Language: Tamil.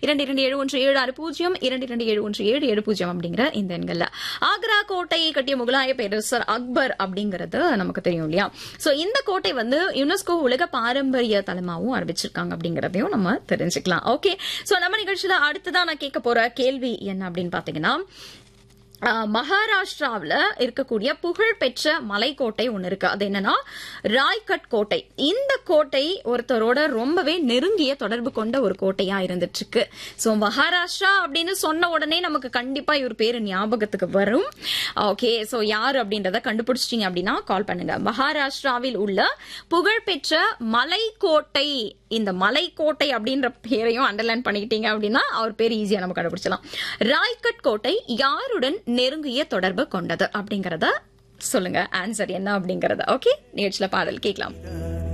இரண்டு இரண்டு ஏழு ஒன்று ஏழு ஆறு பூஜ்ஜியம் இரண்டு இரண்டு ஏழு ஒன்று ஏழு ஏழு பூஜ்ஜியம் அப்படிங்கிற இந்த எண்கள்ல ஆக்ரா கோட்டையை கட்டிய முகலாய பேரரசர் அக்பர் அப்படிங்கிறது நமக்கு தெரியும் இல்லையா சோ இந்த கோட்டை வந்து யுனெஸ்கோ உலக பாரம்பரிய தலமாவும் அறிவிச்சிருக்காங்க அப்படிங்கறதையும் நம்ம தெரிஞ்சுக்கலாம் ஓகே சோ நம்ம நிகழ்ச்சியில அடுத்ததான் நான் கேட்க போற கேள்வி என்ன அப்படின்னு பாத்தீங்கன்னா ஆஹ், மகாராஷ்டிராவுல இருக்கக்கூடிய புகழ்பெற்ற மலைக்கோட்டை ஒண்ணு இருக்கு அது என்னன்னா ராய்கட் கோட்டை இந்த கோட்டை ஒருத்தரோட ரொம்பவே நெருங்கிய தொடர்பு கொண்ட ஒரு கோட்டையா இருந்துட்டு இருக்கு சோ மகாராஷ்டிரா அப்படின்னு சொன்ன உடனே நமக்கு கண்டிப்பா இவர் பேரு ஞாபகத்துக்கு வரும் ஓகே சோ யார் அப்படின்றத கண்டுபிடிச்சிட்டீங்க அப்படின்னா கால் பண்ணுங்க மகாராஷ்டிராவில் உள்ள புகழ்பெற்ற மலைக்கோட்டை இந்த மலைக்கோட்டை அப்படின்ற பேரையும் அண்டர்லைன் பண்ணிக்கிட்டீங்க அப்படின்னா அவர் பேர் ஈஸியா நம்ம கண்டுபிடிச்சலாம் ராய்கட் கோட்டை யாருடன் நெருங்கிய தொடர்பு கொண்டது அப்படிங்கறத சொல்லுங்க ஆன்சர் என்ன அப்படிங்கறத ஓகே நிகழ்ச்சியில பாடல் கேட்கலாம்